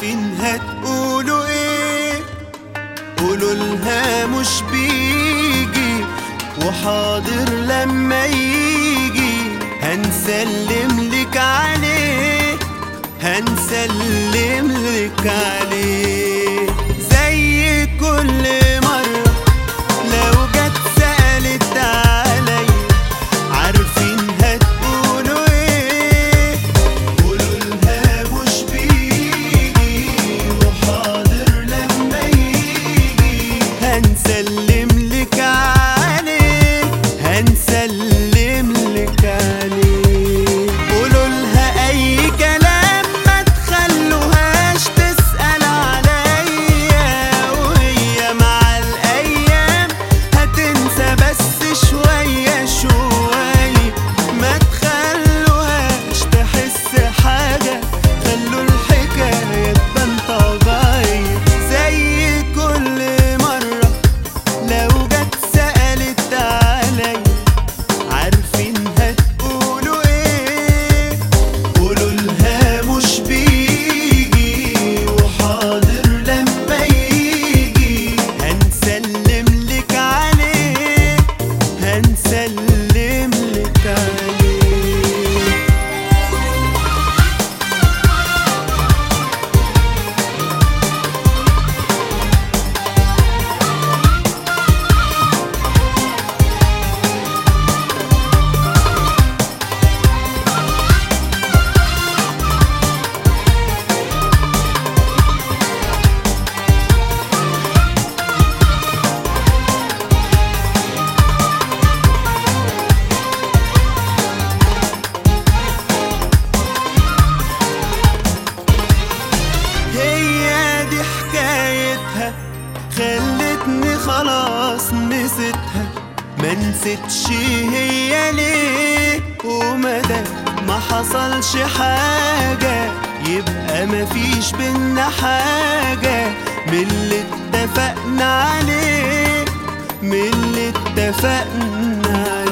عارفين هتقولوا ايه قولوا لها مش بيجي وحاضر لما يجي هنسلم لك عليه هنسلم لك عليه زي كل مرة لو جت سألت علي عارفين هتقولوا ايه قولوا لها مش بيجي وحاضر لما يجي هنسلم لك عليه هنسلم لك عليه قولوا لها اي كلام ما تخلوهاش تسأل عليا وهي مع الايام هتنسى بس شوية شوية ما تخلوهاش تحس حاجة خلوا الحكاية تبان طبيعية زي كل مرة لو جت سألت علي عارفين هتقولوا ايه قولوا لها مش بيجي وحاضر لما يجي هنسلم لك عليه هنسلم لك عليه هي دي حكايتها خلتني خلاص نسيتها ما نسيتش هي ليه ومدى ما حصلش حاجة يبقى مفيش بينا حاجة من اللي اتفقنا عليه من اللي اتفقنا عليه